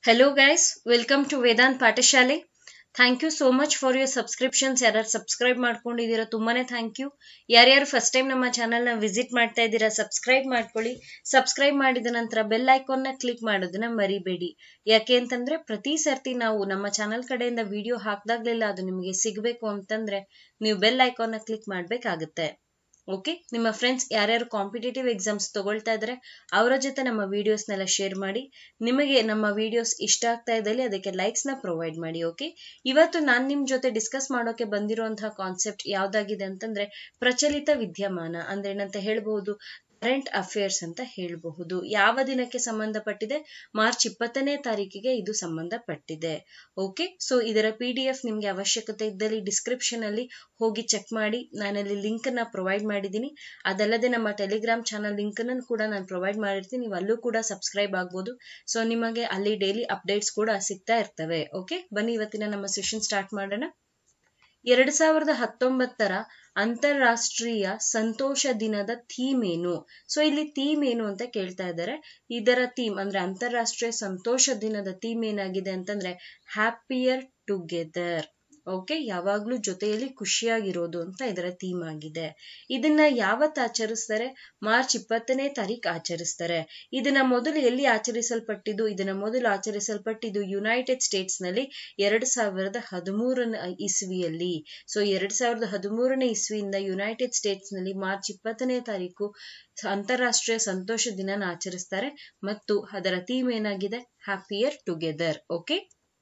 Hello guys, welcome to Vedant Pathashala thank you so much for your subscriptions ಯಾರ್ಯಾರು subscribe ಮಾಡ್ಕೊಂಡಿದ್ದೀರಾ ತುಂಬಾನೇ thank you ಯಾರ್ಯಾರು first time ನಮ್ಮ ಚಾನಲ್ನ ವಿಸಿಟ್ ಮಾಡ್ತಾ ಇದ್ದೀರಾ ಸಬ್ಸ್ಕ್ರೈಬ್ ಮಾಡ್ಕೊಳ್ಳಿ ಸಬ್ಸ್ಕ್ರೈಬ್ ಮಾಡಿದ ನಂತರ ಬೆಲ್ ಐಕಾನ್ನ ಕ್ಲಿಕ್ ಮಾಡೋದನ್ನ ಮರಿಬೇಡಿ ಯಾಕೆ ಅಂತಂದ್ರೆ ಪ್ರತಿ ಸರ್ತಿ ನಾವು ನಮ್ಮ ಚಾನಲ್ ಕಡೆಯಿಂದ ವಿಡಿಯೋ ಹಾಕ್ದಾಗ್ಲೆಲ್ಲ ಅದು ನಿಮಗೆ ಸಿಗಬೇಕು ಅಂತಂದ್ರೆ ನೀವು ಬೆಲ್ ಐಕಾನ್ನ ಕ್ಲಿಕ್ ಮಾಡ್ಬೇಕಾಗುತ್ತೆ ಓಕೆ ನಿಮ್ಮ ಫ್ರೆಂಡ್ಸ್ ಯಾರ್ಯಾರು ಕಾಂಪಿಟೇಟಿವ್ ಎಕ್ಸಾಮ್ಸ್ ತಗೊಳ್ತಾ ಇದ್ರೆ ಅವರ ಜೊತೆ ನಮ್ಮ ವಿಡಿಯೋಸ್ನೆಲ್ಲ ಶೇರ್ ಮಾಡಿ ನಿಮಗೆ ನಮ್ಮ ವಿಡಿಯೋಸ್ ಇಷ್ಟ ಆಗ್ತಾ ಇದ್ದಲ್ಲಿ ಅದಕ್ಕೆ ಲೈಕ್ಸ್ ನ ಪ್ರೊವೈಡ್ ಮಾಡಿ ಓಕೆ ಇವತ್ತು ನಾನು ನಿಮ್ ಜೊತೆ ಡಿಸ್ಕಸ್ ಮಾಡೋಕೆ ಬಂದಿರುವಂತಹ ಕಾನ್ಸೆಪ್ಟ್ ಯಾವ್ದಾಗಿದೆ ಅಂತಂದ್ರೆ ಪ್ರಚಲಿತ ವಿದ್ಯಮಾನ ಅಂದ್ರೆ ಏನಂತ ಹೇಳ್ಬಹುದು ಕರೆಂಟ್ ಅಫೇರ್ಸ್ ಅಂತ ಹೇಳಬಹುದು ಯಾವ ದಿನಕ್ಕೆ ಸಂಬಂಧಪಟ್ಟಿದೆ ಮಾರ್ಚ್ ಇಪ್ಪತ್ತನೇ ತಾರೀಕಿಗೆ ಇದು ಸಂಬಂಧಪಟ್ಟಿದೆ ಓಕೆ ಸೊ ಇದರ ಪಿ ಡಿ ಎಫ್ ನಿಮ್ಗೆ ಅವಶ್ಯಕತೆ ಇದ್ದಲ್ಲಿ ಡಿಸ್ಕ್ರಿಪ್ಷನ್ ಅಲ್ಲಿ ಹೋಗಿ ಚೆಕ್ ಮಾಡಿ ನಾನಲ್ಲಿ ಲಿಂಕ್ ಅನ್ನ ಪ್ರೊವೈಡ್ ಮಾಡಿದ್ದೀನಿ ಅದಲ್ಲದೆ ನಮ್ಮ ಟೆಲಿಗ್ರಾಮ್ ಚಾನಲ್ ಲಿಂಕ್ ಅನ್ನು ಕೂಡ ನಾನು ಪ್ರೊವೈಡ್ ಮಾಡಿರ್ತೀನಿ ನೀವು ಅಲ್ಲೂ ಕೂಡ ಸಬ್ಸ್ಕ್ರೈಬ್ ಆಗ್ಬೋದು ಸೊ ನಿಮಗೆ ಅಲ್ಲಿ ಡೈಲಿ ಅಪ್ಡೇಟ್ಸ್ ಕೂಡ ಸಿಗ್ತಾ ಇರ್ತವೆ ಓಕೆ ಬನ್ನಿ ಇವತ್ತಿನ ನಮ್ಮ ಸೆಷನ್ ಸ್ಟಾರ್ಟ್ ಮಾಡೋಣ ಎರಡ್ ಸಾವಿರದ ಹತ್ತೊಂಬತ್ತರ ಅಂತಾರಾಷ್ಟ್ರೀಯ ಸಂತೋಷ ದಿನದ ಥೀಮ್ ಏನು ಸೊ ಇಲ್ಲಿ ಥೀಮ್ ಏನು ಅಂತ ಕೇಳ್ತಾ ಇದ್ದಾರೆ ಇದರ ಥೀಮ್ ಅಂದ್ರೆ ಅಂತಾರಾಷ್ಟ್ರೀಯ ಸಂತೋಷ ದಿನದ ಥೀಮ್ ಏನಾಗಿದೆ ಅಂತಂದ್ರೆ ಹ್ಯಾಪಿಯರ್ ಟುಗೆದರ್ ಓಕೆ ಯಾವಾಗ್ಲೂ ಜೊತೆಯಲ್ಲಿ ಖುಷಿಯಾಗಿರೋದು ಅಂತ ಇದರ ಥೀಮ್ ಆಗಿದೆ ಇದನ್ನ ಯಾವತ್ತು ಆಚರಿಸ್ತಾರೆ ಮಾರ್ಚ್ ಇಪ್ಪತ್ತನೇ ತಾರೀಕು ಆಚರಿಸ್ತಾರೆ ಇದನ್ನ ಮೊದಲು ಎಲ್ಲಿ ಆಚರಿಸಲ್ಪಟ್ಟಿದ್ದು ಇದನ್ನ ಮೊದಲು ಆಚರಿಸಲ್ಪಟ್ಟಿದ್ದು ಯುನೈಟೆಡ್ ಸ್ಟೇಟ್ಸ್ ನಲ್ಲಿ ಎರಡ್ ಸಾವಿರದ ಹದಿಮೂರನೇ ಇಸ್ವಿಯಲ್ಲಿ ಸೊ ಎರಡ್ ಸಾವಿರದ ಹದಿಮೂರನೇ ಇಸ್ವಿಯಿಂದ ಯುನೈಟೆಡ್ ಸ್ಟೇಟ್ಸ್ ನಲ್ಲಿ ಮಾರ್ಚ್ ಇಪ್ಪತ್ತನೇ ತಾರೀಕು ಅಂತಾರಾಷ್ಟ್ರೀಯ ಸಂತೋಷ ದಿನನ ಆಚರಿಸ್ತಾರೆ ಮತ್ತು ಅದರ ಥೀಮ್ ಏನಾಗಿದೆ ಹ್ಯಾಪಿಯರ್ ಟುಗೆದರ್ ಓಕೆ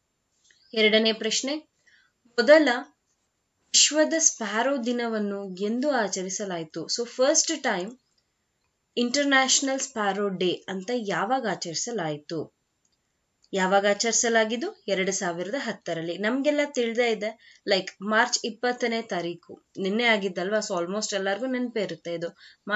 ಎರಡನೇ ಪ್ರಶ್ನೆ ಮೊದಲ ವಿಶ್ವದ ಸ್ಪ್ಯಾರೋ ದಿನವನ್ನು ಎಂದು ಆಚರಿಸಲಾಯಿತು so first time international sparrow day ಅಂತ ಯಾವಾಗ ಆಚರಿಸಲಾಯಿತು ಯಾವಾಗ ಆಚರಿಸಲಾಗಿದ್ದು ಎರಡು ಸಾವಿರದ ಹತ್ತರಲ್ಲಿ ನಮ್ಗೆಲ್ಲ ತಿಳಿದೇ ಇದೆ ಲೈಕ್ ಮಾರ್ಚ್ ಇಪ್ಪತ್ತನೇ ತಾರೀಕು ನಿನ್ನೆ ಆಗಿದ್ದಲ್ವಾ ಸೊ ಆಲ್ಮೋಸ್ಟ್ ಎಲ್ಲರಿಗೂ ನೆನಪೇ ಇರುತ್ತೆ ಇದು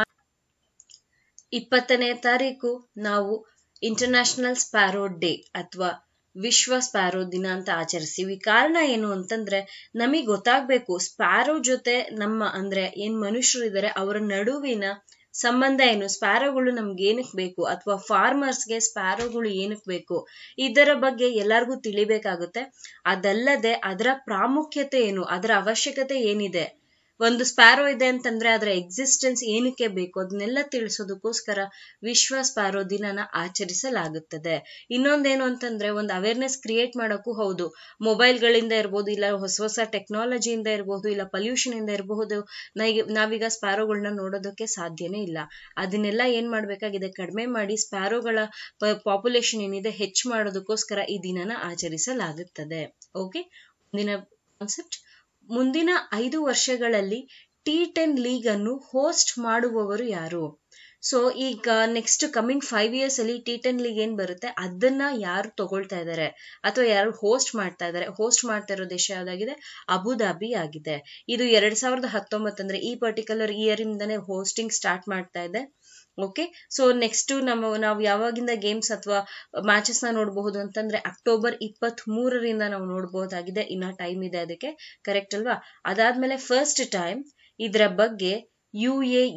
ಇಪ್ಪತ್ತನೇ ತಾರೀಕು ನಾವು ಇಂಟರ್ನ್ಯಾಷನಲ್ ಸ್ಪ್ಯಾರೋ ಡೇ ಅಥವಾ ವಿಶ್ವ ಸ್ಪ್ಯಾರೋ ದಿನ ಅಂತ ಆಚರಿಸ್ತೀವಿ ಕಾರಣ ಏನು ಅಂತಂದ್ರೆ ನಮಗೆ ಗೊತ್ತಾಗ್ಬೇಕು ಸ್ಪ್ಯಾರೋ ಜೊತೆ ನಮ್ಮ ಅಂದ್ರೆ ಏನ್ ಮನುಷ್ಯರು ಇದ್ದಾರೆ ಅವರ ನಡುವಿನ ಸಂಬಂಧ ಏನು ಸ್ಪ್ಯಾರೋಗಳು ನಮ್ಗೆ ಏನಕ್ ಬೇಕು ಅಥವಾ ಫಾರ್ಮರ್ಸ್ಗೆ ಸ್ಪ್ಯಾರೋಗಳು ಏನಕ್ ಬೇಕು ಇದರ ಬಗ್ಗೆ ಎಲ್ಲರಿಗೂ ತಿಳಿಬೇಕಾಗುತ್ತೆ ಅದಲ್ಲದೆ ಅದರ ಪ್ರಾಮುಖ್ಯತೆ ಏನು ಅದರ ಅವಶ್ಯಕತೆ ಏನಿದೆ ಒಂದು ಸ್ಪ್ಯಾರೋ ಇದೆ ಅಂತಂದ್ರೆ ಅದರ ಎಕ್ಸಿಸ್ಟೆನ್ಸ್ ಏನಕ್ಕೆ ಬೇಕು ಅದನ್ನೆಲ್ಲ ತಿಳಿಸೋದಕ್ಕೋಸ್ಕರ ವಿಶ್ವ ಸ್ಪ್ಯಾರೋ ದಿನನ ಆಚರಿಸಲಾಗುತ್ತದೆ ಇನ್ನೊಂದೇನು ಅಂತಂದ್ರೆ ಒಂದು ಅವೇರ್ನೆಸ್ ಕ್ರಿಯೇಟ್ ಮಾಡೋಕ್ಕೂ ಹೌದು ಮೊಬೈಲ್ಗಳಿಂದ ಇರ್ಬೋದು ಇಲ್ಲ ಹೊಸ ಹೊಸ ಟೆಕ್ನಾಲಜಿಯಿಂದ ಇರ್ಬೋದು ಇಲ್ಲ ಪೊಲ್ಯೂಷನ್ ಇಂದ ಇರಬಹುದು ನಾವೀಗ ಸ್ಪ್ಯಾರೋಗಳನ್ನ ನೋಡೋದಕ್ಕೆ ಸಾಧ್ಯನೇ ಇಲ್ಲ ಅದನ್ನೆಲ್ಲ ಏನ್ ಮಾಡ್ಬೇಕಾಗಿದೆ ಕಡಿಮೆ ಮಾಡಿ ಸ್ಪ್ಯಾರೋಗಳ ಪಾಪ್ಯುಲೇಷನ್ ಏನಿದೆ ಹೆಚ್ಚು ಮಾಡೋದಕ್ಕೋಸ್ಕರ ಈ ದಿನನ ಆಚರಿಸಲಾಗುತ್ತದೆ ಓಕೆ ಮುಂದಿನ ಕಾನ್ಸೆಪ್ಟ್ ಮುಂದಿನ ಐದು ವರ್ಷಗಳಲ್ಲಿ ಟಿ ಟೆನ್ ಲೀಗ್ ಅನ್ನು ಹೋಸ್ಟ್ ಮಾಡುವವರು ಯಾರು ಸೊ ಈಗ ನೆಕ್ಸ್ಟ್ ಕಮಿಂಗ್ ಫೈವ್ ಇಯರ್ಸ್ ಅಲ್ಲಿ ಟಿ ಟೆನ್ ಲೀಗ್ ಏನ್ ಬರುತ್ತೆ ಅದನ್ನ ಯಾರು ತಗೊಳ್ತಾ ಇದ್ದಾರೆ ಅಥವಾ ಯಾರು ಹೋಸ್ಟ್ ಮಾಡ್ತಾ ಇದ್ದಾರೆ ಹೋಸ್ಟ್ ಮಾಡ್ತಾ ಇರೋ ದೇಶ ಯಾವ್ದಾಗಿದೆ ಅಬುದಾಬಿ ಆಗಿದೆ ಇದು ಎರಡ್ ಸಾವಿರದ ಹತ್ತೊಂಬತ್ತು ಅಂದ್ರೆ ಈ ಪರ್ಟಿಕ್ಯುಲರ್ ಇಯರ್ ಇಂದಾನೆ ಹೋಸ್ಟಿಂಗ್ ಸ್ಟಾರ್ಟ್ ಮಾಡ್ತಾ ಇದೆ ಓಕೆ ಸೊ ನೆಕ್ಸ್ಟ್ ನಮ್ಮ ನಾವು ಯಾವಾಗಿಂದ ಗೇಮ್ಸ್ ಅಥವಾ ಮ್ಯಾಚಸ್ ನ ನೋಡಬಹುದು ಅಂತಂದ್ರೆ ಅಕ್ಟೋಬರ್ ಇಪ್ಪತ್ತ್ ಮೂರರಿಂದ ನಾವು ನೋಡಬಹುದಾಗಿದೆ ಇನ್ನ ಟೈಮ್ ಇದೆ ಅದಕ್ಕೆ ಕರೆಕ್ಟ್ ಅಲ್ವಾ ಅದಾದ್ಮೇಲೆ ಫಸ್ಟ್ ಟೈಮ್ ಇದರ ಬಗ್ಗೆ U A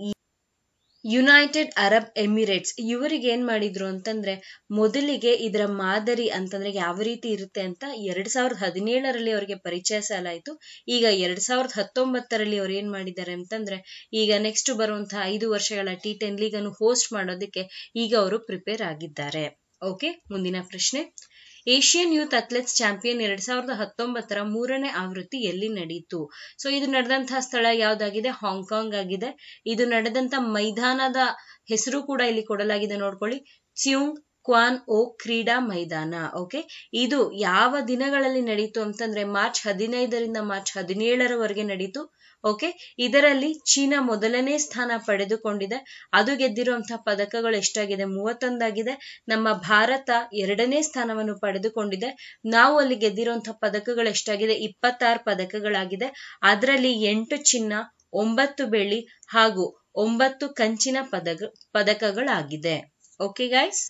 United Arab Emirates ಇವರಿಗೆ ಏನ್ ಮಾಡಿದ್ರು ಅಂತಂದ್ರೆ ಮೊದಲಿಗೆ ಇದರ ಮಾದರಿ ಅಂತಂದ್ರೆ ಯಾವ ರೀತಿ ಇರುತ್ತೆ ಅಂತ ಎರಡ್ ಸಾವಿರದ ಹದಿನೇಳರಲ್ಲಿ ಅವರಿಗೆ ಪರಿಚಯಿಸಲಾಯಿತು ಈಗ ಎರಡ್ ಸಾವಿರದ ಹತ್ತೊಂಬತ್ತರಲ್ಲಿ ಅವ್ರು ಏನ್ ಮಾಡಿದ್ದಾರೆ ಅಂತಂದ್ರೆ ಈಗ ನೆಕ್ಸ್ಟ್ ಬರುವಂತಹ ಐದು ವರ್ಷಗಳ ಟಿ ಟೆನ್ ಲೀಗ್ ಅನ್ನು ಹೋಸ್ಟ್ ಮಾಡೋದಕ್ಕೆ ಈಗ ಅವರು ಪ್ರಿಪೇರ್ ಆಗಿದ್ದಾರೆ ಓಕೆ ಮುಂದಿನ ಪ್ರಶ್ನೆ ಏಷ್ಯನ್ ಯೂತ್ ಅಥ್ಲೆಟ್ಸ್ ಚಾಂಪಿಯನ್ ಎರಡ್ ಸಾವಿರದ ಹತ್ತೊಂಬತ್ತರ ಮೂರನೇ ಆವೃತ್ತಿ ಎಲ್ಲಿ ನಡೆಯಿತು ಸೊ ಇದು ನಡೆದಂತಹ ಸ್ಥಳ ಯಾವ್ದಾಗಿದೆ ಹಾಂಗ್ಕಾಂಗ್ ಆಗಿದೆ ಇದು ನಡೆದಂತ ಮೈದಾನದ ಹೆಸರು ಕೂಡ ಇಲ್ಲಿ ಕೊಡಲಾಗಿದೆ ನೋಡ್ಕೊಳ್ಳಿ ಚ್ಯೂಂಗ್ ಕ್ವಾನ್ ಓ ಕ್ರೀಡಾ ಮೈದಾನ ಓಕೆ ಇದು ಯಾವ ದಿನಗಳಲ್ಲಿ ನಡೀತು ಅಂತಂದ್ರೆ ಮಾರ್ಚ್ ಹದಿನೈದರಿಂದ ಮಾರ್ಚ್ ಹದಿನೇಳರವರೆಗೆ ನಡೀತು ಓಕೆ ಇದರಲ್ಲಿ ಚೀನಾ ಮೊದಲನೇ ಸ್ಥಾನ ಪಡೆದುಕೊಂಡಿದೆ ಅದು ಗೆದ್ದಿರುವಂತಹ ಪದಕಗಳು ಎಷ್ಟಾಗಿದೆ ಮೂವತ್ತೊಂದಾಗಿದೆ ನಮ್ಮ ಭಾರತ ಎರಡನೇ ಸ್ಥಾನವನ್ನು ಪಡೆದುಕೊಂಡಿದೆ ನಾವು ಅಲ್ಲಿ ಗೆದ್ದಿರುವಂತಹ ಪದಕಗಳು ಎಷ್ಟಾಗಿದೆ ಇಪ್ಪತ್ತಾರು ಪದಕಗಳಾಗಿದೆ ಅದರಲ್ಲಿ ಎಂಟು ಚಿನ್ನ ಒಂಬತ್ತು ಬೆಳ್ಳಿ ಹಾಗೂ ಒಂಬತ್ತು ಕಂಚಿನ ಪದಕ ಪದಕಗಳಾಗಿದೆ ಓಕೆ ಗೈಸ್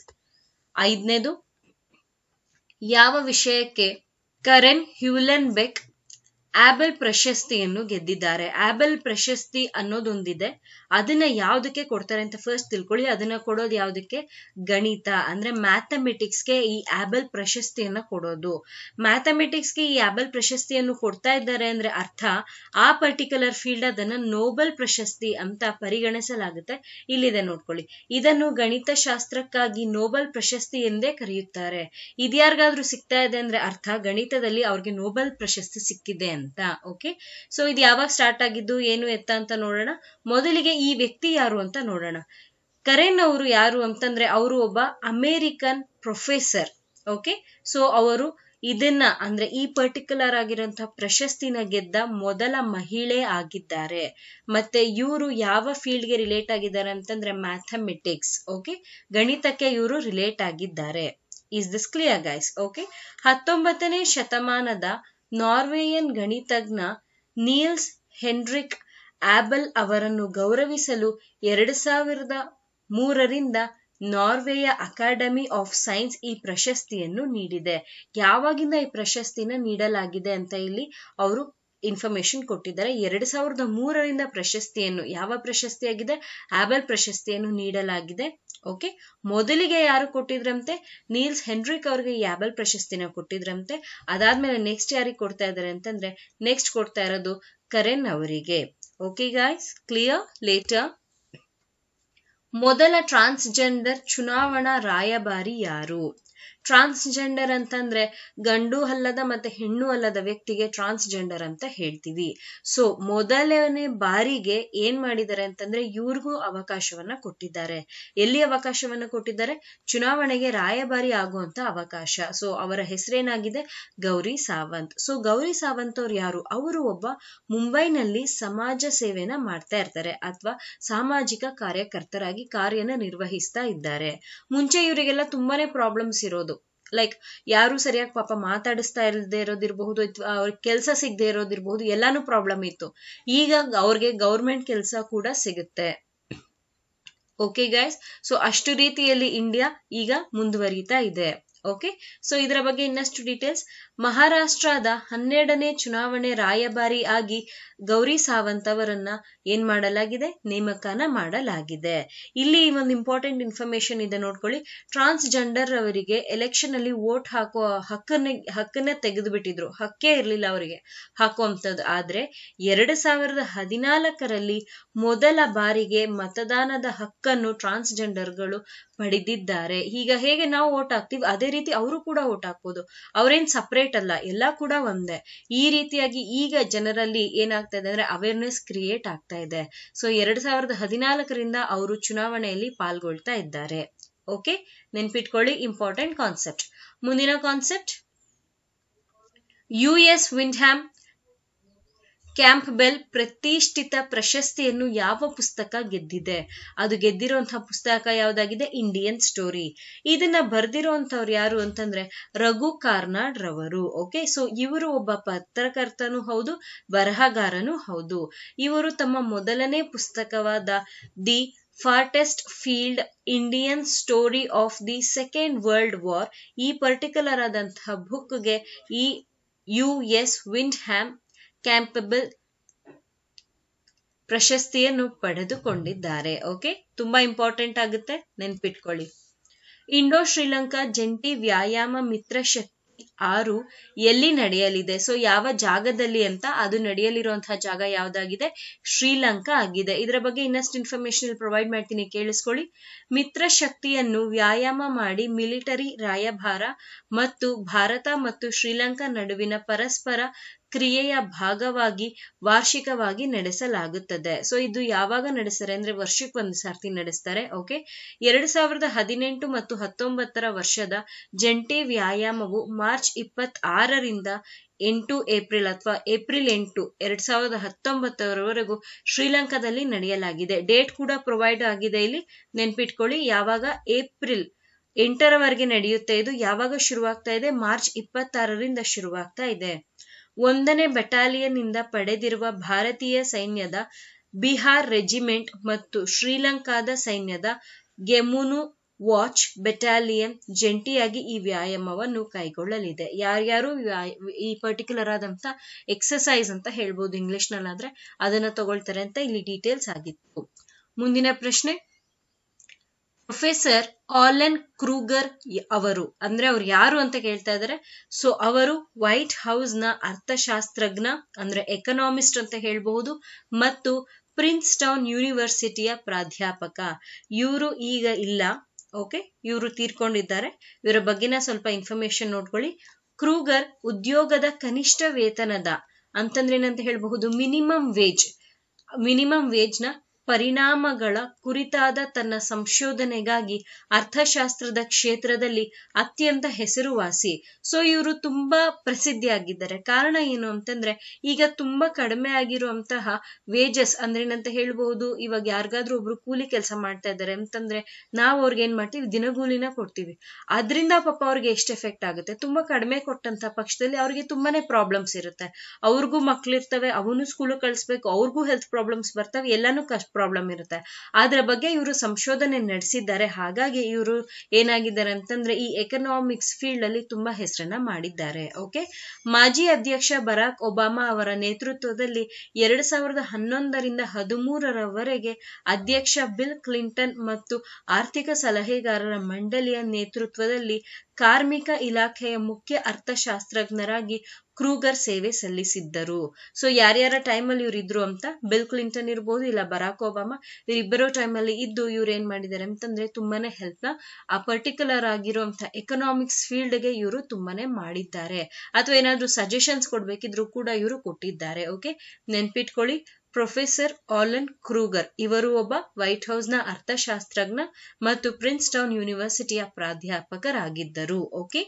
ಐದನೇದು ಯಾವ ವಿಷಯಕ್ಕೆ ಕರೆನ್ ಹ್ಯೂಲೆನ್ ಬೆಕ್ ಆಬೆಲ್ ಪ್ರಶಸ್ತಿಯನ್ನು ಗೆದ್ದಿದ್ದಾರೆ ಆಬೆಲ್ ಪ್ರಶಸ್ತಿ ಅನ್ನೋದೊಂದಿದೆ ಅದನ್ನ ಯಾವ್ದಕ್ಕೆ ಕೊಡ್ತಾರೆ ಅಂತ ಫಸ್ಟ್ ತಿಳ್ಕೊಳ್ಳಿ ಅದನ್ನ ಕೊಡೋದು ಯಾವ್ದಕ್ಕೆ ಗಣಿತ ಅಂದ್ರೆ ಮ್ಯಾಥಮೆಟಿಕ್ಸ್ಗೆ ಈ ಆಬೆಲ್ ಪ್ರಶಸ್ತಿಯನ್ನ ಕೊಡೋದು ಮ್ಯಾಥಮೆಟಿಕ್ಸ್ಗೆ ಈ ಆಬೆಲ್ ಪ್ರಶಸ್ತಿಯನ್ನು ಕೊಡ್ತಾ ಇದ್ದಾರೆ ಅಂದ್ರೆ ಅರ್ಥ ಆ ಪರ್ಟಿಕ್ಯುಲರ್ ಫೀಲ್ಡ್ ಅದನ್ನ ನೋಬೆಲ್ ಪ್ರಶಸ್ತಿ ಅಂತ ಪರಿಗಣಿಸಲಾಗುತ್ತೆ ಇಲ್ಲಿದೆ ನೋಡ್ಕೊಳ್ಳಿ ಇದನ್ನು ಗಣಿತ ಶಾಸ್ತ್ರಕ್ಕಾಗಿ ನೋಬೆಲ್ ಪ್ರಶಸ್ತಿ ಎಂದೇ ಕರೆಯುತ್ತಾರೆ ಇದ್ಯಾರಿಗಾದ್ರೂ ಸಿಗ್ತಾ ಇದೆ ಅಂದ್ರೆ ಅರ್ಥ ಗಣಿತದಲ್ಲಿ ಅವ್ರಿಗೆ ನೋಬೆಲ್ ಪ್ರಶಸ್ತಿ ಸಿಕ್ಕಿದೆ ಅಂತ ಓಕೆ ಸೊ ಇದು ಯಾವಾಗ ಸ್ಟಾರ್ಟ್ ಆಗಿದ್ದು ಏನು ಎತ್ತ ಅಂತ ನೋಡೋಣ ಮೊದಲಿಗೆ ಈ ವ್ಯಕ್ತಿ ಯಾರು ಅಂತ ನೋಡೋಣ ಕರೆನ್ ಅವರು ಯಾರು ಅಂತಂದ್ರೆ ಅವರು ಒಬ್ಬ ಅಮೇರಿಕನ್ ಪ್ರೊಫೆಸರ್ ಓಕೆ ಸೊ ಅವರು ಇದನ್ನ ಅಂದ್ರೆ ಈ ಪರ್ಟಿಕ್ಯುಲರ್ ಆಗಿರುವಂತಹ ಪ್ರಶಸ್ತಿನ ಗೆದ್ದ ಮೊದಲ ಮಹಿಳೆ ಆಗಿದ್ದಾರೆ ಮತ್ತೆ ಇವರು ಯಾವ ಫೀಲ್ಡ್ಗೆ ರಿಲೇಟ್ ಆಗಿದ್ದಾರೆ ಅಂತಂದ್ರೆ ಮ್ಯಾಥಮೆಟಿಕ್ಸ್ ಓಕೆ ಗಣಿತಕ್ಕೆ ಇವರು ರಿಲೇಟ್ ಆಗಿದ್ದಾರೆ is this clear guys okay ಹತ್ತೊಂಬತ್ತನೇ ಶತಮಾನದ ನಾರ್ವೇಯನ್ ಗಣಿತಜ್ಞ ನೀಲ್ಸ್ ಹೆನ್ರಿಕ್ ಆಬೆಲ್ ಅವರನ್ನು ಗೌರವಿಸಲು ಎರಡು ಸಾವಿರದ ಮೂರರಿಂದ ನಾರ್ವೆಯ ಅಕಾಡೆಮಿ ಆಫ್ ಸೈನ್ಸ್ ಈ ಪ್ರಶಸ್ತಿಯನ್ನು ನೀಡಿದೆ ಯಾವಾಗಿಂದ ಈ ಪ್ರಶಸ್ತಿನ ನೀಡಲಾಗಿದೆ ಅಂತ ಇಲ್ಲಿ ಅವರು ಇನ್ಫಾರ್ಮೇಶನ್ ಕೊಟ್ಟಿದ್ದಾರೆ ಎರಡ್ ಸಾವಿರದ ಮೂರರಿಂದ ಪ್ರಶಸ್ತಿಯನ್ನು ಯಾವ ಪ್ರಶಸ್ತಿಯಾಗಿದೆ ಆಬೆಲ್ ಪ್ರಶಸ್ತಿಯನ್ನು ನೀಡಲಾಗಿದೆ ಓಕೆ ಮೊದಲಿಗೆ ಯಾರು ಕೊಟ್ಟಿದ್ರಂತೆ ನೀಲ್ಸ್ ಹೆನ್ರಿಕ್ ಅವ್ರಿಗೆ ಈ ಆಬೆಲ್ ಪ್ರಶಸ್ತಿನ ಕೊಟ್ಟಿದ್ರಂತೆ ಅದಾದ್ಮೇಲೆ ನೆಕ್ಸ್ಟ್ ಯಾರಿಗೆ ಕೊಡ್ತಾ ಇದಾರೆ ಅಂತಂದ್ರೆ ನೆಕ್ಸ್ಟ್ ಕೊಡ್ತಾ ಇರೋದು ಕರೆನ್ ಅವರಿಗೆ ಓಕೆ ಗಾಯ್ಸ್ ಕ್ಲಿಯರ್ ಲೇಟರ್ ಮೊದಲ ಟ್ರಾನ್ಸ್ಜೆಂಡರ್ ಚುನಾವಣಾ ರಾಯಭಾರಿ ಯಾರು ಟ್ರಾನ್ಸ್ಜೆಂಡರ್ ಅಂತಂದ್ರೆ ಗಂಡು ಅಲ್ಲದ ಮತ್ತೆ ಹೆಣ್ಣು ಅಲ್ಲದ ವ್ಯಕ್ತಿಗೆ ಟ್ರಾನ್ಸ್ಜೆಂಡರ್ ಅಂತ ಹೇಳ್ತೀವಿ ಸೊ ಮೊದಲನೇ ಬಾರಿಗೆ ಏನ್ ಮಾಡಿದ್ದಾರೆ ಅಂತಂದ್ರೆ ಇವ್ರಿಗೂ ಅವಕಾಶವನ್ನ ಕೊಟ್ಟಿದ್ದಾರೆ ಎಲ್ಲಿ ಅವಕಾಶವನ್ನ ಕೊಟ್ಟಿದ್ದಾರೆ ಚುನಾವಣೆಗೆ ರಾಯಭಾರಿ ಆಗುವಂತ ಅವಕಾಶ ಸೊ ಅವರ ಹೆಸರೇನಾಗಿದೆ ಗೌರಿ ಸಾವಂತ್ ಸೊ ಗೌರಿ ಸಾವಂತ್ ಅವ್ರು ಯಾರು ಅವರು ಒಬ್ಬ ಮುಂಬೈನಲ್ಲಿ ಸಮಾಜ ಸೇವೆನ ಮಾಡ್ತಾ ಇರ್ತಾರೆ ಅಥವಾ ಸಾಮಾಜಿಕ ಕಾರ್ಯಕರ್ತರಾಗಿ ಕಾರ್ಯನ ನಿರ್ವಹಿಸ್ತಾ ಇದ್ದಾರೆ ಮುಂಚೆ ಇವರಿಗೆಲ್ಲ ತುಂಬಾನೇ ಪ್ರಾಬ್ಲಮ್ಸ್ ಇರೋದು ಲೈಕ್ ಯಾರು ಸರಿಯಾಗಿ ಪಾಪ ಮಾತಾಡಿಸ್ತಾ ಇಲ್ಲದೆ ಇರೋದಿರ್ಬಹುದು ಅಥವಾ ಅವ್ರಿಗೆ ಕೆಲಸ ಸಿಗದೆ ಇರೋದಿರ್ಬಹುದು ಎಲ್ಲಾನು ಪ್ರಾಬ್ಲಮ್ ಇತ್ತು ಈಗ ಅವ್ರಿಗೆ ಗೌರ್ಮೆಂಟ್ ಕೆಲಸ ಕೂಡ ಸಿಗುತ್ತೆ ಓಕೆ ಗೈಸ್ ಸೊ ಅಷ್ಟು ರೀತಿಯಲ್ಲಿ ಇಂಡಿಯಾ ಈಗ ಮುಂದುವರಿತಾ ಇದೆ ಓಕೆ ಸೊ ಇದರ ಬಗ್ಗೆ ಇನ್ನಷ್ಟು ಡೀಟೇಲ್ಸ್ ಮಹಾರಾಷ್ಟ್ರದ ಹನ್ನೆರಡನೇ ಚುನಾವಣೆ ರಾಯಭಾರಿ ಆಗಿ ಗೌರಿ ಸಾವಂತ್ ಅವರನ್ನ ಏನ್ ಮಾಡಲಾಗಿದೆ ನೇಮಕನ ಮಾಡಲಾಗಿದೆ ಇಲ್ಲಿ ಒಂದು ಇಂಪಾರ್ಟೆಂಟ್ ಇನ್ಫಾರ್ಮೇಶನ್ ಇದೆ ನೋಡ್ಕೊಳ್ಳಿ ಟ್ರಾನ್ಸ್ಜೆಂಡರ್ ಅವರಿಗೆ ಎಲೆಕ್ಷನ್ ಅಲ್ಲಿ ವೋಟ್ ಹಾಕೋ ಹಕ್ಕನ್ನ ಹಕ್ಕನ್ನ ತೆಗೆದು ಬಿಟ್ಟಿದ್ರು ಹಕ್ಕೇ ಇರ್ಲಿಲ್ಲ ಅವರಿಗೆ ಹಾಕುವಂಥದ್ದು ಆದ್ರೆ ಎರಡ್ ಸಾವಿರದ ಹದಿನಾಲ್ಕರಲ್ಲಿ ಮೊದಲ ಬಾರಿಗೆ ಮತದಾನದ ಹಕ್ಕನ್ನು ಟ್ರಾನ್ಸ್ಜೆಂಡರ್ಗಳು ಪಡೆದಿದ್ದಾರೆ ಈಗ ಹೇಗೆ ನಾವು ವೋಟ್ ಹಾಕ್ತಿವಿ ಅದೇ ರೀತಿ ಅವರು ಕೂಡ ವೋಟ್ ಹಾಕ್ಬೋದು ಅವ್ರೇನ್ ಸಪರೇಟ್ ಅಲ್ಲ ಎಲ್ಲ ಕೂಡ ಒಂದೇ ಈ ರೀತಿಯಾಗಿ ಈಗ ಜನರಲ್ಲಿ ಏನಾಗ್ತಾ ಇದೆ ಅಂದ್ರೆ ಅವೇರ್ನೆಸ್ ಕ್ರಿಯೇಟ್ ಆಗ್ತಾ ಇದೆ ಸೊ ಎರಡ್ ಸಾವಿರದ ಹದಿನಾಲ್ಕರಿಂದ ಅವರು ಚುನಾವಣೆಯಲ್ಲಿ ಪಾಲ್ಗೊಳ್ತಾ ಇದ್ದಾರೆ ಓಕೆ ನೆನ್ಪಿಟ್ಕೊಳ್ಳಿ ಇಂಪಾರ್ಟೆಂಟ್ ಕಾನ್ಸೆಪ್ಟ್ ಮುಂದಿನ concept U S Windham Campbell ಪ್ರತಿಷ್ಠಿತ ಪ್ರಶಸ್ತಿಯನ್ನು ಯಾವ ಪುಸ್ತಕ ಗೆದ್ದಿದೆ ಅದು ಗೆದ್ದಿರುವಂತಹ ಪುಸ್ತಕ ಯಾವ್ದಾಗಿದೆ ಇಂಡಿಯನ್ ಸ್ಟೋರಿ ಇದನ್ನ ಬರ್ದಿರೋಂಥವ್ರು ಯಾರು ಅಂತಂದ್ರೆ ರಘು ಕಾರ್ನಾಡ್ ರವರು ಓಕೆ ಸೊ ಇವರು ಒಬ್ಬ ಪತ್ರಕರ್ತನೂ ಹೌದು ಬರಹಗಾರನೂ ಹೌದು ಇವರು ತಮ್ಮ ಮೊದಲನೇ ಪುಸ್ತಕವಾದ the farthest field Indian story of the second world war ಈ ಪರ್ಟಿಕ್ಯುಲರ್ ಆದಂತಹ ಬುಕ್ಗೆ ಈ U S Windham Campbell ಪ್ರಶಸ್ತಿಯನ್ನು ಪಡೆದುಕೊಂಡಿದ್ದಾರೆ ಓಕೆ ತುಂಬಾ ಇಂಪಾರ್ಟೆಂಟ್ ಆಗುತ್ತೆ ನೆನ್ಪಿಟ್ಕೊಳ್ಳಿ ಇಂಡೋ ಶ್ರೀಲಂಕಾ ಜಂಟಿ ವ್ಯಾಯಾಮ ಮಿತ್ರ ಶಕ್ತಿ ಆರು ಎಲ್ಲಿ ನಡೆಯಲಿದೆ ಸೊ ಯಾವ ಜಾಗದಲ್ಲಿ ಅಂತ ಅದು ನಡೆಯಲಿರುವಂತಹ ಜಾಗ ಯಾವ್ದಾಗಿದೆ ಶ್ರೀಲಂಕಾ ಆಗಿದೆ ಇದರ ಬಗ್ಗೆ ಇನ್ನಷ್ಟು ಇನ್ಫಾರ್ಮೇಶನ್ ಪ್ರೊವೈಡ್ ಮಾಡ್ತೀನಿ ಕೇಳಿಸ್ಕೊಳ್ಳಿ ಮಿತ್ರ ಶಕ್ತಿಯನ್ನು ವ್ಯಾಯಾಮ ಮಾಡಿ ಮಿಲಿಟರಿ ರಾಯಭಾರ ಮತ್ತು ಭಾರತ ಮತ್ತು ಶ್ರೀಲಂಕಾ ನಡುವಿನ ಪರಸ್ಪರ ಕ್ರಿಯೆಯ ಭಾಗವಾಗಿ ವಾರ್ಷಿಕವಾಗಿ ನಡೆಸಲಾಗುತ್ತದೆ ಸೊ ಇದು ಯಾವಾಗ ನಡೆಸ್ತಾರೆ ಅಂದ್ರೆ ವರ್ಷಕ್ಕೆ ಒಂದು ಸರ್ತಿ ನಡೆಸ್ತಾರೆ ಓಕೆ ಎರಡ್ ಸಾವಿರದ ಹದಿನೆಂಟು ಮತ್ತು ಹತ್ತೊಂಬತ್ತರ ವರ್ಷದ ಜಂಟಿ ವ್ಯಾಯಾಮವು ಮಾರ್ಚ್ ಇಪ್ಪತ್ತ್ ಆರರಿಂದ ಎಂಟು ಏಪ್ರಿಲ್ ಅಥವಾ ಏಪ್ರಿಲ್ ಎಂಟು ಎರಡ್ ಸಾವಿರದ ಹತ್ತೊಂಬತ್ತರವರೆಗೂ ಶ್ರೀಲಂಕಾದಲ್ಲಿ ನಡೆಯಲಾಗಿದೆ ಡೇಟ್ ಕೂಡ ಪ್ರೊವೈಡ್ ಆಗಿದೆ ಇಲ್ಲಿ ನೆನ್ಪಿಟ್ಕೊಳ್ಳಿ ಯಾವಾಗ ಏಪ್ರಿಲ್ ಎಂಟರವರೆಗೆ ನಡೆಯುತ್ತೆ ಇದು ಯಾವಾಗ ಶುರುವಾಗ್ತಾ ಇದೆ ಮಾರ್ಚ್ ಇಪ್ಪತ್ತಾರರಿಂದ ಶುರುವಾಗ್ತಾ ಇದೆ ಒಂದನೇ ಬೆಟಾಲಿಯನ್ ಇಂದ ಪಡೆದಿರುವ ಭಾರತೀಯ ಸೈನ್ಯದ ಬಿಹಾರ್ ರೆಜಿಮೆಂಟ್ ಮತ್ತು ಶ್ರೀಲಂಕಾದ ಸೈನ್ಯದ ಗೆಮುನು ವಾಚ್ ಬೆಟಾಲಿಯನ್ ಜಂಟಿಯಾಗಿ ಈ ವ್ಯಾಯಾಮವನ್ನು ಕೈಗೊಳ್ಳಲಿದೆ ಯಾರ್ಯಾರು ಈ ಪರ್ಟಿಕ್ಯುಲರ್ ಆದಂತ ಎಕ್ಸಸೈಸ್ ಅಂತ ಹೇಳ್ಬೋದು ಇಂಗ್ಲಿಷ್ ನಲ್ಲಾದ್ರೆ ಅದನ್ನ ತಗೊಳ್ತಾರೆ ಅಂತ ಇಲ್ಲಿ ಡೀಟೇಲ್ಸ್ ಆಗಿತ್ತು ಮುಂದಿನ ಪ್ರಶ್ನೆ ಪ್ರೊಫೆಸರ್ ಆಲೆನ್ ಕ್ರೂಗರ್ ಅವರು ಅಂದ್ರೆ ಅವ್ರು ಯಾರು ಅಂತ ಕೇಳ್ತಾ ಇದಾರೆ ಸೊ ಅವರು ವೈಟ್ ಹೌಸ್ ನ ಅರ್ಥಶಾಸ್ತ್ರಜ್ಞ ಅಂದ್ರೆ ಎಕನಾಮಿಸ್ಟ್ ಅಂತ ಹೇಳ್ಬಹುದು ಮತ್ತು ಪ್ರಿನ್ಸ್ ಟೌನ್ ಯೂನಿವರ್ಸಿಟಿಯ ಪ್ರಾಧ್ಯಾಪಕ ಇವರು ಈಗ ಇಲ್ಲ ಓಕೆ ಇವರು ತೀರ್ಕೊಂಡಿದ್ದಾರೆ ಇವರ ಬಗ್ಗೆನ ಸ್ವಲ್ಪ ಇನ್ಫಾರ್ಮೇಶನ್ ನೋಡ್ಕೊಳ್ಳಿ ಕ್ರೂಗರ್ ಉದ್ಯೋಗದ ಕನಿಷ್ಠ ವೇತನದ ಅಂತಂದ್ರೆ ಏನಂತ ಹೇಳಬಹುದು ಮಿನಿಮಮ್ ವೇಜ್ ಮಿನಿಮಮ್ ವೇಜ್ ನ ಪರಿಣಾಮಗಳ ಕುರಿತಾದ ತನ್ನ ಸಂಶೋಧನೆಗಾಗಿ ಅರ್ಥಶಾಸ್ತ್ರದ ಕ್ಷೇತ್ರದಲ್ಲಿ ಅತ್ಯಂತ ಹೆಸರುವಾಸಿ ಸೊ ಇವರು ತುಂಬಾ ಪ್ರಸಿದ್ಧಿಯಾಗಿದ್ದಾರೆ ಕಾರಣ ಏನು ಅಂತಂದ್ರೆ ಈಗ ತುಂಬಾ ಕಡಿಮೆ ಆಗಿರುವಂತಹ ವೇಜಸ್ ಅಂದ್ರೆ ಏನಂತ ಹೇಳ್ಬಹುದು ಇವಾಗ ಯಾರಿಗಾದ್ರೂ ಒಬ್ರು ಕೂಲಿ ಕೆಲಸ ಮಾಡ್ತಾ ಇದ್ದಾರೆ ಅಂತಂದ್ರೆ ನಾವು ಅವ್ರಿಗೆ ಏನ್ ಮಾಡ್ತೀವಿ ದಿನಗೂಲಿನ ಕೊಡ್ತೀವಿ ಅದರಿಂದ ಪಾಪ ಅವ್ರಿಗೆ ಎಷ್ಟು ಎಫೆಕ್ಟ್ ಆಗುತ್ತೆ ತುಂಬಾ ಕಡಿಮೆ ಕೊಟ್ಟಂತ ಪಕ್ಷದಲ್ಲಿ ಅವ್ರಿಗೆ ತುಂಬಾನೇ ಪ್ರಾಬ್ಲಮ್ಸ್ ಇರುತ್ತೆ ಅವ್ರಿಗೂ ಮಕ್ಳಿರ್ತವೆ ಅವನು ಸ್ಕೂಲ್ ಕಳಿಸ್ಬೇಕು ಅವ್ರಿಗೂ ಹೆಲ್ತ್ ಪ್ರಾಬ್ಲಮ್ಸ್ ಬರ್ತವೆ ಎಲ್ಲಾನು ಕಷ್ಟ ಪ್ರಾಬ್ಲಮ್ ಇರುತ್ತೆ ಅದ್ರ ಬಗ್ಗೆ ಇವರು ಸಂಶೋಧನೆ ನಡೆಸಿದ್ದಾರೆ ಹಾಗಾಗಿ ಇವರು ಏನಾಗಿದ್ದಾರೆ ಅಂತಂದ್ರೆ ಈ ಎಕನಾಮಿಕ್ಸ್ ಫೀಲ್ಡ್ ಅಲ್ಲಿ ತುಂಬಾ ಹೆಸರನ್ನ ಮಾಡಿದ್ದಾರೆ ಓಕೆ ಮಾಜಿ ಅಧ್ಯಕ್ಷ ಬರಾಕ್ ಒಬಾಮಾ ಅವರ ನೇತೃತ್ವದಲ್ಲಿ ಎರಡ್ ಸಾವಿರದ ಹನ್ನೊಂದರಿಂದ ಹದಿಮೂರರವರೆಗೆ ಅಧ್ಯಕ್ಷ ಬಿಲ್ ಕ್ಲಿಂಟನ್ ಮತ್ತು ಆರ್ಥಿಕ ಸಲಹೆಗಾರರ ಮಂಡಳಿಯ ನೇತೃತ್ವದಲ್ಲಿ ಕಾರ್ಮಿಕ ಇಲಾಖೆಯ ಮುಖ್ಯ ಅರ್ಥಶಾಸ್ತ್ರಜ್ಞರಾಗಿ ಕ್ರೂಗರ್ ಸೇವೆ ಸಲ್ಲಿಸಿದ್ದರು ಸೊ ಯಾರ್ಯಾರ ಟೈಮಲ್ಲಿ ಇವ್ರು ಇದ್ರು ಅಂತ ಬಿಲ್ ಕ್ಲಿಂಟನ್ ಇರ್ಬೋದು ಇಲ್ಲ ಬರಾಕ್ ಒಬಾಮಾ ಇವರಿಬ್ಬರೋ ಟೈಮಲ್ಲಿ ಇದ್ದು ಇವ್ರು ಏನ್ ಮಾಡಿದ್ದಾರೆ ಅಂತಂದ್ರೆ ತುಂಬಾನೇ ಹೆಲ್ಪ್ ನ ಆ ಪರ್ಟಿಕ್ಯುಲರ್ ಆಗಿರುವಂತ ಎಕನಾಮಿಕ್ಸ್ ಫೀಲ್ಡ್ಗೆ ಇವರು ತುಂಬಾನೇ ಮಾಡಿದ್ದಾರೆ ಅಥವಾ ಏನಾದ್ರೂ ಸಜೆಷನ್ಸ್ ಕೊಡ್ಬೇಕಿದ್ರು ಕೂಡ ಇವರು ಕೊಟ್ಟಿದ್ದಾರೆ ಓಕೆ ನೆನ್ಪಿಟ್ಕೊಳ್ಳಿ ಪ್ರೊಫೆಸರ್ ಆಲನ್ ಕ್ರೂಗರ್ ಇವರು ಒಬ್ಬ ವೈಟ್ ಹೌಸ್ ನ ಅರ್ಥಶಾಸ್ತ್ರಜ್ಞ ಮತ್ತು ಪ್ರಿನ್ಸ್ ಟೌನ್ ಯೂನಿವರ್ಸಿಟಿಯ ಪ್ರಾಧ್ಯಾಪಕರಾಗಿದ್ದರು ಓಕೆ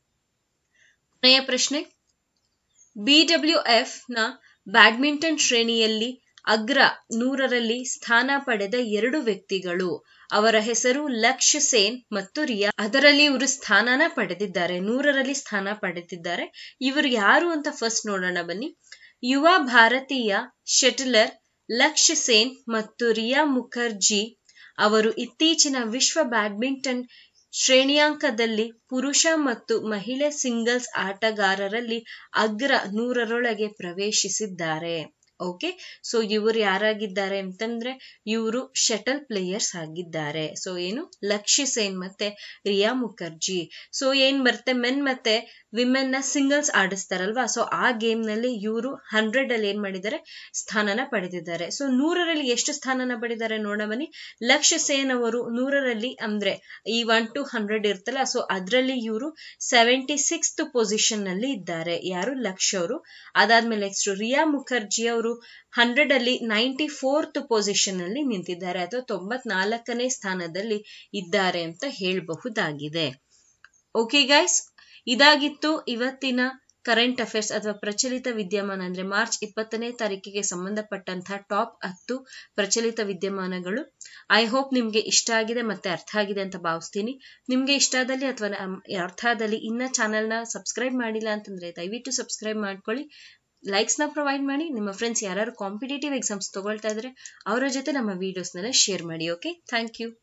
ಕೊನೆಯ ಪ್ರಶ್ನೆ ಬಿಡಬ್ಲ್ಯೂಎಫ್ ನ ಬ್ಯಾಡ್ಮಿಂಟನ್ ಶ್ರೇಣಿಯಲ್ಲಿ ಅಗ್ರ ನೂರರಲ್ಲಿ ಸ್ಥಾನ ಪಡೆದ ಎರಡು ವ್ಯಕ್ತಿಗಳು ಅವರ ಹೆಸರು ಲಕ್ಷ್ಯ ಸೇನ್ ಮತ್ತು ರಿಯಾ ಅದರಲ್ಲಿ ಇವರು ಸ್ಥಾನನ ಪಡೆದಿದ್ದಾರೆ ನೂರರಲ್ಲಿ ಸ್ಥಾನ ಪಡೆದಿದ್ದಾರೆ ಇವರು ಯಾರು ಅಂತ ಫಸ್ಟ್ ನೋಡೋಣ ಬನ್ನಿ ಯುವ ಭಾರತೀಯ ಶಟಲರ್ ಲಕ್ಷ್ಯ ಸೇನ್ ಮತ್ತು ರಿಯಾ ಮುಖರ್ಜಿ ಅವರು ಇತ್ತೀಚಿನ ವಿಶ್ವ ಬ್ಯಾಡ್ಮಿಂಟನ್ ಶ್ರೇಣಿಯಾಂಕದಲ್ಲಿ ಪುರುಷ ಮತ್ತು ಮಹಿಳೆ ಸಿಂಗಲ್ಸ್ ಆಟಗಾರರಲ್ಲಿ ಅಗ್ರ ನೂರರೊಳಗೆ ಪ್ರವೇಶಿಸಿದ್ದಾರೆ ಓಕೆ ಸೊ ಇವರು ಯಾರಾಗಿದ್ದಾರೆ ಅಂತಂದ್ರೆ ಇವರು ಶಟಲ್ ಪ್ಲೇಯರ್ಸ್ ಆಗಿದ್ದಾರೆ ಸೊ ಏನು ಲಕ್ಷ್ಯ ಸೇನ್ ಮತ್ತೆ ರಿಯಾ ಮುಖರ್ಜಿ ಸೊ ಏನ್ ಬರುತ್ತೆ ಮೆನ್ ಮತ್ತೆ ವಿಮೆನ್ ನ ಸಿಂಗಲ್ಸ್ ಆಡಿಸ್ತಾರಲ್ವಾ ಸೊ ಆ ಗೇಮ್ ನಲ್ಲಿ ಇವರು ಹಂಡ್ರೆಡ್ ಅಲ್ಲಿ ಏನ್ ಮಾಡಿದ್ದಾರೆ ಸ್ಥಾನನ ಪಡೆದಿದ್ದಾರೆ ಸೊ ನೂರರಲ್ಲಿ ಎಷ್ಟು ಸ್ಥಾನನ ಪಡೆದಿದ್ದಾರೆ ನೋಡ ಬನ್ನಿ ಲಕ್ಷ್ಯ ಸೇನ್ ಅವರು ನೂರರಲ್ಲಿ ಅಂದ್ರೆ ಈ ಒನ್ ಟು ಹಂಡ್ರೆಡ್ ಇರ್ತಲ್ಲ ಸೊ ಅದ್ರಲ್ಲಿ ಇವರು ಸೆವೆಂಟಿ ಸಿಕ್ಸ್ತ್ ಪೊಸಿಷನ್ ನಲ್ಲಿ ಇದ್ದಾರೆ ಯಾರು ಲಕ್ಷ್ಯ ಅವರು ಅದಾದ್ಮೇಲೆ ನೆಕ್ಸ್ಟ್ ರಿಯಾ ಮುಖರ್ಜಿ ಅವರು ಹಂಡ್ರೆಡ್ ಅಲ್ಲಿ ನೈಂಟಿ ಫೋರ್ತ್ ಪೊಸಿಷನ್ ಅಲ್ಲಿ ನಿಂತಿದ್ದಾರೆ ಅಥವಾ ತೊಂಬತ್ನಾಲ್ಕನೇ ಸ್ಥಾನದಲ್ಲಿ ಇದ್ದಾರೆ ಅಂತ ಹೇಳಬಹುದಾಗಿದೆ ಓಕೆ ಗೈಸ್ ಇದಾಗಿತ್ತು ಇವತ್ತಿನ ಕರೆಂಟ್ ಅಫೇರ್ಸ್ ಅಥವಾ ಪ್ರಚಲಿತ ವಿದ್ಯಮಾನ ಅಂದ್ರೆ ಮಾರ್ಚ್ ಇಪ್ಪತ್ತನೇ ತಾರೀಕಿಗೆ ಸಂಬಂಧಪಟ್ಟಂತಹ ಟಾಪ್ ಹತ್ತು ಪ್ರಚಲಿತ ವಿದ್ಯಮಾನಗಳು ಐ ಹೋಪ್ ನಿಮ್ಗೆ ಇಷ್ಟ ಆಗಿದೆ ಮತ್ತೆ ಅರ್ಥ ಆಗಿದೆ ಅಂತ ಭಾವಿಸ್ತೀನಿ ನಿಮ್ಗೆ ಇಷ್ಟ ಆದಲ್ಲಿ ಅಥವಾ ಅರ್ಥ ಆದಲ್ಲಿ ಇನ್ನ ಚಾನೆಲ್ನ ಸಬ್ಸ್ಕ್ರೈಬ್ ಮಾಡಿಲ್ಲ ಅಂತಂದ್ರೆ ದಯವಿಟ್ಟು ಸಬ್ಸ್ಕ್ರೈಬ್ ಮಾಡ್ಕೊಳ್ಳಿ ಲೈಕ್ಸ್ ನ ಪ್ರೊವೈಡ್ ಮಾಡಿ ನಿಮ್ಮ ಫ್ರೆಂಡ್ಸ್ ಯಾರು ಕಾಂಪಿಟೇಟಿವ್ ಎಕ್ಸಾಮ್ಸ್ ತಗೊಳ್ತಾ ಇದ್ರೆ ಅವರ ಜೊತೆ ನಮ್ಮ ವಿಡಿಯೋಸ್ನೆಲ್ಲ ಶೇರ್ ಮಾಡಿ ಓಕೆ ಥ್ಯಾಂಕ್ ಯು